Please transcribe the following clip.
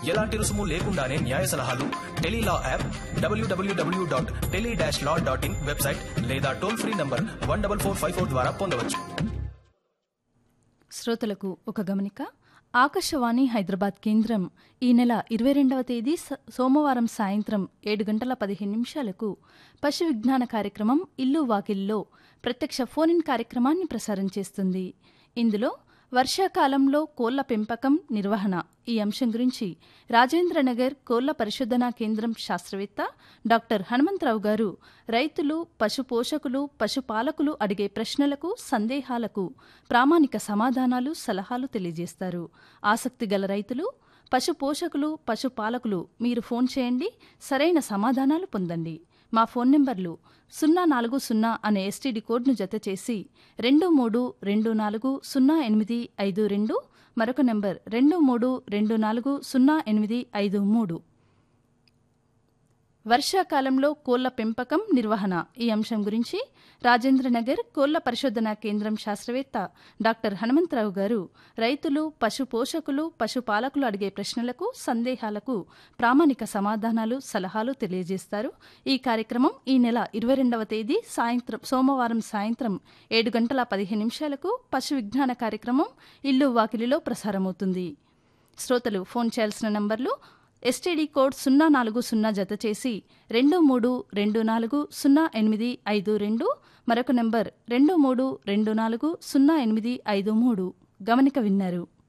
ఎలాంటి రుసుము లేకుండానే న్యాయ సలహాలు tele law app W W W dot tele dash law dot in website లేదా toll free number one double four five four ద్వారా పొందవచ్చు శ్రోతలకు ఒక గమనిక ఆకాశవాణి హైదరాబాద్ కేంద్రం ఈ నెల ఇరవై రెండవ తేదీ స- సోమవారం సాయంత్రం ఏడు గంటల పదిహేను నిమిషాలకు పశు విజ్ఞాన కార్యక్రమం ఇల్లు వాకిల్లో ప్రత్యక్ష ఫోన్ ఇన్ కార్యక్రమాన్ని ప్రసారం చేస్తుంది ఇందులో వర్షాకాలంలో కోళ్ల పెంపకం నిర్వహణ ఈ అంశం గురించి రాజేంద్రనగర్ కోళ్ల పరిశోధనా కేంద్రం శాస్త్రవేత్త డాక్టర్ హనుమంతరావు గారు రైతులు పశు పోషకులు పశుపాలకులు అడిగే ప్రశ్నలకు సందేహాలకు ప్రామాణిక సమాధానాలు సలహాలు తెలియజేస్తారు ఆసక్తి గల రైతులు పశు పోషకులు పశుపాలకులు మీరు ఫోన్ చేయండి సరైన సమాధానాలు పొందండి మా ఫోన్ నెంబర్లు సున్నా నాలుగు సున్నా అనే ఎస్టీడీ కోడ్ను జత చేసి రెండు మూడు రెండు నాలుగు సున్నా ఎనిమిది ఐదు రెండు మరొక నెంబర్ రెండు మూడు రెండు నాలుగు సున్నా ఎనిమిది ఐదు మూడు వర్షాకాలంలో కోళ్ల పెంపకం నిర్వహణ ఈ అంశం గురించి రాజేంద్రనగర్ కోళ్ల పరిశోధనా కేంద్రం శాస్త్రవేత్త డాక్టర్ హనుమంతరావు గారు రైతులు పశు పోషకులు పశుపాలకులు అడిగే ప్రశ్నలకు సందేహాలకు ప్రామాణిక సమాధానాలు సలహాలు తెలియజేస్తారు ఈ కార్యక్రమం ఈ నెల ఇరవై రెండవ తేదీ సాయంత్రం సోమవారం సాయంత్రం ఏడు గంటల పదిహేను నిమిషాలకు పశు విజ్ఞాన కార్యక్రమం ఇల్లు వాకిలిలో ప్రసారమవుతుంది శ్రోతలు ఫోన్ చేయాల్సిన నంబర్లు ఎస్టీడీ కోడ్ సున్నా నాలుగు సున్నా జత చేసి రెండు మూడు రెండు నాలుగు సున్నా ఎనిమిది ఐదు రెండు మరొక నంబర్ రెండు మూడు రెండు నాలుగు సున్నా ఎనిమిది ఐదు మూడు గమనిక విన్నారు